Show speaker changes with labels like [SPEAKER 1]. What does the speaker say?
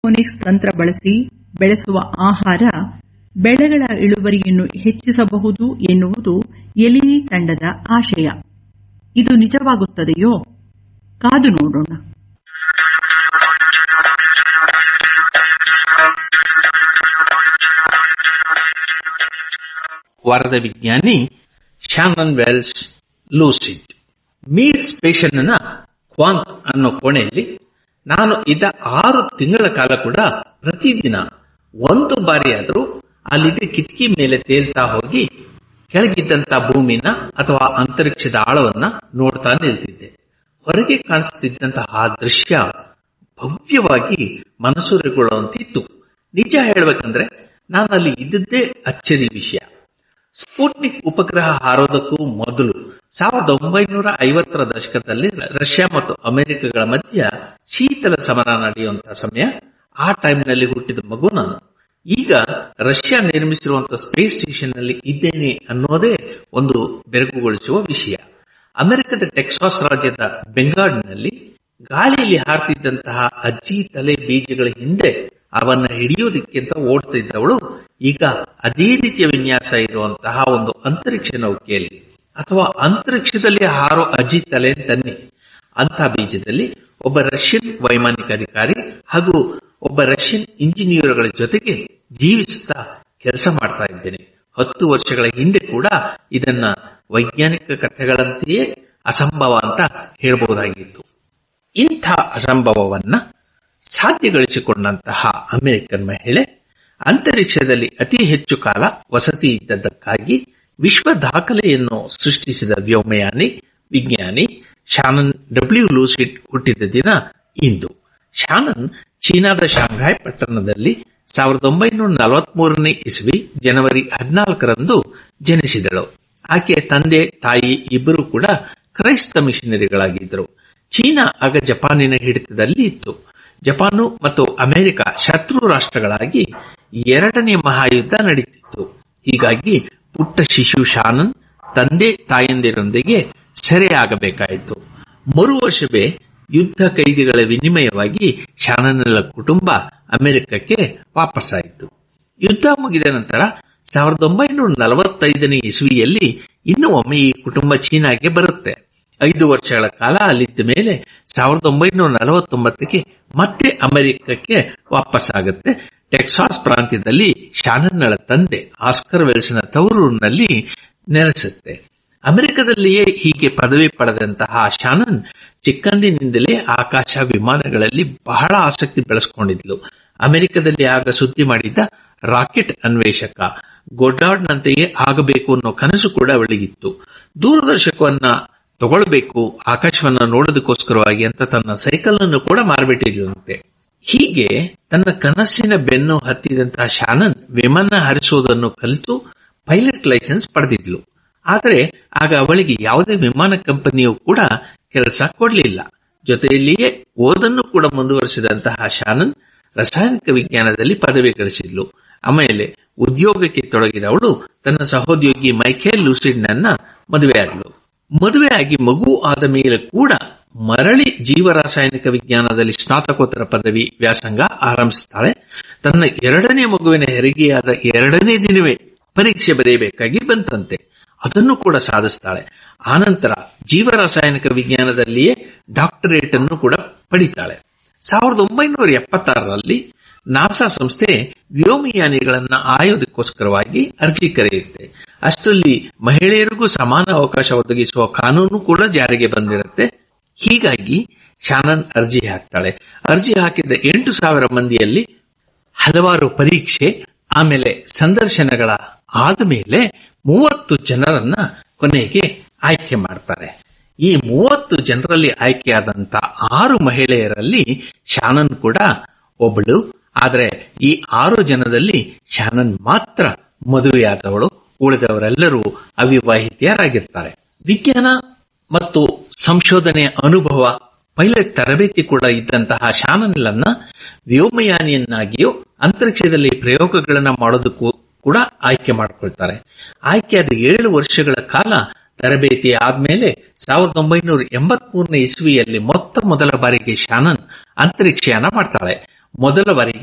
[SPEAKER 1] aeroponics ತಂತ್ರ ಬಳಸಿ ಬೆಳೆಸುವ ಆಹಾರ ಬೆಳೆಗಳ ಇಳುವರಿಯನ್ನು ಹೆಚ್ಚಿಸಬಹುದು ಎನ್ನುವುದು ಎಲಿನಿ ತಂಡದ ಆಶಯ ಇದು ನಿಜವಾಗುತ್ತದೆಯೋ ಕಾದು ನೋಡೋಣ
[SPEAKER 2] ವರದ ವಿಜ್ಞಾನಿ ಶಾನನ್ ವೆಲ್ಸ್ ಲೂಸಿಡ್ ಮೀರ್ ಸ್ಟೇಷನ್ನ ಕ್ವಾಂತ್ ಅನ್ನೋ ಕೋಣೆಯಲ್ಲಿ ನಾನು ಇದ್ದ ಆರು ತಿಂಗಳ ಕಾಲ ಕೂಡ ಪ್ರತಿದಿನ ಒಂದು ಬಾರಿಯಾದರೂ ಅಲ್ಲಿದ್ದ ಕಿಟಕಿ ಮೇಲೆ ತೇಲ್ತಾ ಹೋಗಿ ಕೆಳಗಿದ್ದಂತ ಭೂಮಿನ ಅಥವಾ ಅಂತರಿಕ್ಷದ ಆಳವನ್ನ ನೋಡ್ತಾ ನಿಲ್ತಿದ್ದೆ ಹೊರಗೆ ಕಾಣಿಸ್ತಿದ್ದಂತಹ ದೃಶ್ಯ ಭವ್ಯವಾಗಿ ಮನಸೂರೆಗೊಳ್ಳುವಂತಿತ್ತು ನಿಜ ಹೇಳಬೇಕಂದ್ರೆ ನಾನು ಅಲ್ಲಿ ಇದ್ದದ್ದೇ ಅಚ್ಚರಿ ವಿಷಯ ಸ್ಪುಟ್ನಿಕ್ ಉಪಗ್ರಹ ಹಾರೋದಕ್ಕೂ ಮೊದಲು ಸಾವಿರದ ಒಂಬೈನೂರ ಐವತ್ತರ ದಶಕದಲ್ಲಿ ರಷ್ಯಾ ಮತ್ತು ಅಮೆರಿಕಗಳ ಮಧ್ಯ ಶೀತಲ ಸಮರ ನಡೆಯುವಂತಹ ಸಮಯ ಆ ಟೈಮ್ನಲ್ಲಿ ಹುಟ್ಟಿದ ಮಗು ನಾನು ಈಗ ರಷ್ಯಾ ನಿರ್ಮಿಸಿರುವಂತಹ ಸ್ಪೇಸ್ ಸ್ಟೇಷನ್ ನಲ್ಲಿ ಇದ್ದೇನೆ ಅನ್ನೋದೇ ಒಂದು ಬೆರಗುಗೊಳಿಸುವ ವಿಷಯ ಅಮೆರಿಕದ ಟೆಕ್ಸಾಸ್ ರಾಜ್ಯದ ಬೆಂಗಾಡ್ನಲ್ಲಿ ಗಾಳಿಯಲ್ಲಿ ಹಾರ್ತಿದ್ದಂತಹ ಅಜ್ಜಿ ತಲೆ ಬೀಜಗಳ ಹಿಂದೆ ಅವನ್ನ ಹಿಡಿಯೋದಕ್ಕಿಂತ ಓಡ್ತಿದ್ದವಳು ಈಗ ಅದೇ ರೀತಿಯ ವಿನ್ಯಾಸ ಇರುವಂತಹ ಒಂದು ಅಂತರಿಕ್ಷ ನೌಕೆಯಲ್ಲಿ ಅಥವಾ ಅಂತರಿಕ್ಷದಲ್ಲಿ ಹಾರೋ ಅಜ್ಜಿ ತಲೆ ತನ್ನಿ ಅಂತ ಬೀಜದಲ್ಲಿ ಒಬ್ಬ ರಷ್ಯನ್ ವೈಮಾನಿಕ ಅಧಿಕಾರಿ ಹಾಗೂ ಒಬ್ಬ ರಷ್ಯನ್ ಇಂಜಿನಿಯರ್ಗಳ ಜೊತೆಗೆ ಜೀವಿಸುತ್ತಾ ಕೆಲಸ ಮಾಡ್ತಾ ಇದ್ದೇನೆ ಹತ್ತು ವರ್ಷಗಳ ಹಿಂದೆ ಕೂಡ ಇದನ್ನ ವೈಜ್ಞಾನಿಕ ಕಥೆಗಳಂತೆಯೇ ಅಸಂಭವ ಅಂತ ಹೇಳಬಹುದಾಗಿತ್ತು ಇಂಥ ಅಸಂಭವವನ್ನ ಸಾಧ್ಯಗೊಳಿಸಿಕೊಂಡಂತಹ ಅಮೆರಿಕನ್ ಮಹಿಳೆ ಅಂತರಿಕ್ಷದಲ್ಲಿ ಅತಿ ಹೆಚ್ಚು ಕಾಲ ವಸತಿ ಇದ್ದದ್ದಕ್ಕಾಗಿ ವಿಶ್ವ ದಾಖಲೆಯನ್ನು ಸೃಷ್ಟಿಸಿದ ವ್ಯೋಮಯಾನಿ ವಿಜ್ಞಾನಿ ಶಾನನ್ ಡಬ್ಲ್ಯೂ ಲೂಸಿಡ್ ಹುಟ್ಟಿದ ದಿನ ಇಂದು ಶಾನನ್ ಚೀನಾದ ಶಾಂಘಾಯ್ ಪಟ್ಟಣದಲ್ಲಿ ಸಾವಿರದ ಒಂಬೈನೂರ ನಲವತ್ಮೂರನೇ ಇಸ್ವಿ ಜನವರಿ ಹದಿನಾಲ್ಕರಂದು ಜನಿಸಿದಳು ಆಕೆಯ ತಂದೆ ತಾಯಿ ಇಬ್ಬರು ಕೂಡ ಕ್ರೈಸ್ತ ಮಿಷನರಿಗಳಾಗಿದ್ದರು ಚೀನಾ ಆಗ ಜಪಾನಿನ ಹಿಡಿತದಲ್ಲಿ ಇತ್ತು ಜಪಾನು ಮತ್ತು ಅಮೆರಿಕ ಶತ್ರು ರಾಷ್ಟ್ರಗಳಾಗಿ ಎರಡನೇ ಮಹಾಯುದ್ಧ ನಡೀತಿತ್ತು ಹೀಗಾಗಿ ಪುಟ್ಟ ಶಿಶು ಶಾನನ್ ತಂದೆ ತಾಯಂದಿರೊಂದಿಗೆ ಸೆರೆಯಾಗಬೇಕಾಯಿತು ಮರು ವರ್ಷವೇ ಯುದ್ಧ ಕೈದಿಗಳ ವಿನಿಮಯವಾಗಿ ಶಾನನ್ನರ ಕುಟುಂಬ ಅಮೆರಿಕಕ್ಕೆ ವಾಪಸ್ಸಾಯಿತು ಯುದ್ಧ ಮುಗಿದ ನಂತರ ಸಾವಿರದ ಒಂಬೈನೂರ ನಲವತ್ತೈದನೇ ಇಸ್ವಿಯಲ್ಲಿ ಇನ್ನೂ ಒಮ್ಮೆ ಈ ಕುಟುಂಬ ಚೀನಾಗೆ ಬರುತ್ತೆ ಐದು ವರ್ಷಗಳ ಕಾಲ ಅಲ್ಲಿದ್ದ ಮೇಲೆ ಸಾವಿರದ ಒಂಬೈನೂರ ನಲವತ್ತೊಂಬತ್ತಕ್ಕೆ ಮತ್ತೆ ಅಮೆರಿಕಕ್ಕೆ ವಾಪಸ್ಸಾಗುತ್ತೆ ಟೆಕ್ಸಾಸ್ ಪ್ರಾಂತ್ಯದಲ್ಲಿ ಶಾನನ್ನಳ ತಂದೆ ಆಸ್ಕರ್ ವೆಲ್ಸನ ತವರೂರಿನಲ್ಲಿ ನೆಲೆಸುತ್ತೆ ಅಮೆರಿಕದಲ್ಲಿಯೇ ಹೀಗೆ ಪದವಿ ಪಡೆದಂತಹ ಶಾನನ್ ಚಿಕ್ಕಂದಿನಿಂದಲೇ ಆಕಾಶ ವಿಮಾನಗಳಲ್ಲಿ ಬಹಳ ಆಸಕ್ತಿ ಬೆಳೆಸ್ಕೊಂಡಿದ್ಲು ಅಮೆರಿಕದಲ್ಲಿ ಆಗ ಸುದ್ದಿ ಮಾಡಿದ್ದ ರಾಕೆಟ್ ಅನ್ವೇಷಕ ಗೊಡಾರ್ಡ್ನಂತೆಯೇ ಆಗಬೇಕು ಅನ್ನೋ ಕನಸು ಕೂಡ ಅವಳಿಗಿತ್ತು ದೂರದರ್ಶಕವನ್ನ ತಗೊಳ್ಬೇಕು ಆಕಾಶವನ್ನ ನೋಡೋದಕ್ಕೋಸ್ಕರವಾಗಿ ಅಂತ ತನ್ನ ಸೈಕಲ್ ಅನ್ನು ಕೂಡ ಮಾರ್ಬಿಟ್ಟಿದ್ಲಂತೆ ಹೀಗೆ ತನ್ನ ಕನಸಿನ ಬೆನ್ನು ಹತ್ತಿದಂತಹ ಶಾನನ್ ವಿಮಾನ ಹಾರಿಸುವುದನ್ನು ಕಲಿತು ಪೈಲಟ್ ಲೈಸೆನ್ಸ್ ಪಡೆದಿದ್ಲು ಆದರೆ ಆಗ ಅವಳಿಗೆ ಯಾವುದೇ ವಿಮಾನ ಕಂಪನಿಯು ಕೂಡ ಕೆಲಸ ಕೊಡಲಿಲ್ಲ ಜೊತೆಯಲ್ಲಿಯೇ ಓದನ್ನು ಕೂಡ ಮುಂದುವರಿಸಿದಂತಹ ಶಾನನ್ ರಾಸಾಯನಿಕ ವಿಜ್ಞಾನದಲ್ಲಿ ಪದವಿ ಗಳಿಸಿದ್ಲು ಆಮೇಲೆ ಉದ್ಯೋಗಕ್ಕೆ ತೊಡಗಿದವಳು ತನ್ನ ಸಹೋದ್ಯೋಗಿ ಮೈಕೇಲ್ ಲೂಸಿಡ್ನನ್ನ ಮದುವೆಯಾದ್ಲು ಮದುವೆಯಾಗಿ ಮಗು ಆದ ಮೇಲೆ ಕೂಡ ಮರಳಿ ಜೀವರಾಸಾಯನಿಕ ವಿಜ್ಞಾನದಲ್ಲಿ ಸ್ನಾತಕೋತ್ತರ ಪದವಿ ವ್ಯಾಸಂಗ ಆರಂಭಿಸುತ್ತಾಳೆ ತನ್ನ ಎರಡನೇ ಮಗುವಿನ ಹೆರಿಗೆಯಾದ ಎರಡನೇ ದಿನವೇ ಪರೀಕ್ಷೆ ಬರೆಯಬೇಕಾಗಿ ಬಂತಂತೆ ಅದನ್ನು ಕೂಡ ಸಾಧಿಸ್ತಾಳೆ ಆನಂತರ ಜೀವರಾಸಾಯನಿಕ ವಿಜ್ಞಾನದಲ್ಲಿಯೇ ಡಾಕ್ಟರೇಟ್ ಅನ್ನು ಕೂಡ ಪಡಿತಾಳೆ ಸಾವಿರದ ಒಂಬೈನೂರ ಎಪ್ಪತ್ತಾರರಲ್ಲಿ ನಾಸಾ ಸಂಸ್ಥೆ ವ್ಯೋಮಯಾನಿಗಳನ್ನ ಆಯೋದಕ್ಕೋಸ್ಕರವಾಗಿ ಅರ್ಜಿ ಕರೆಯುತ್ತೆ ಅಷ್ಟರಲ್ಲಿ ಮಹಿಳೆಯರಿಗೂ ಸಮಾನ ಅವಕಾಶ ಒದಗಿಸುವ ಕಾನೂನು ಕೂಡ ಜಾರಿಗೆ ಬಂದಿರುತ್ತೆ ಹೀಗಾಗಿ ಶಾನನ್ ಅರ್ಜಿ ಹಾಕ್ತಾಳೆ ಅರ್ಜಿ ಹಾಕಿದ ಎಂಟು ಸಾವಿರ ಮಂದಿಯಲ್ಲಿ ಹಲವಾರು ಪರೀಕ್ಷೆ ಆಮೇಲೆ ಸಂದರ್ಶನಗಳ ಆದ ಮೇಲೆ ಮೂವತ್ತು ಜನರನ್ನ ಕೊನೆಗೆ ಆಯ್ಕೆ ಮಾಡ್ತಾರೆ ಈ ಮೂವತ್ತು ಜನರಲ್ಲಿ ಆಯ್ಕೆಯಾದಂತ ಆರು ಮಹಿಳೆಯರಲ್ಲಿ ಶಾನನ್ ಕೂಡ ಒಬ್ಬಳು ಆದರೆ ಈ ಆರು ಜನದಲ್ಲಿ ಶಾನನ್ ಮಾತ್ರ ಮದುವೆಯಾದವಳು ಉಳಿದವರೆಲ್ಲರೂ ಅವಿವಾಹಿತೆಯರಾಗಿರ್ತಾರೆ ವಿಜ್ಞಾನ ಮತ್ತು ಸಂಶೋಧನೆಯ ಅನುಭವ ಪೈಲಟ್ ತರಬೇತಿ ಕೂಡ ಇದ್ದಂತಹ ಶಾನನ್ಲನ್ನ ವ್ಯೋಮಯಾನಿಯನ್ನಾಗಿಯೂ ಅಂತರಿಕ್ಷದಲ್ಲಿ ಪ್ರಯೋಗಗಳನ್ನ ಮಾಡೋದಕ್ಕೂ ಕೂಡ ಆಯ್ಕೆ ಮಾಡಿಕೊಳ್ತಾರೆ ಆಯ್ಕೆಯಾದ ಏಳು ವರ್ಷಗಳ ಕಾಲ ತರಬೇತಿ ಆದ್ಮೇಲೆ ಸಾವಿರದ ಒಂಬೈನೂರ ಎಂಬತ್ ಮೂರನೇ ಇಸ್ವಿಯಲ್ಲಿ ಮೊತ್ತ ಮೊದಲ ಬಾರಿಗೆ ಶಾನನ್ ಅಂತರಿಕ್ಷಯಾನ ಮಾಡ್ತಾಳೆ ಮೊದಲ ಬಾರಿಗೆ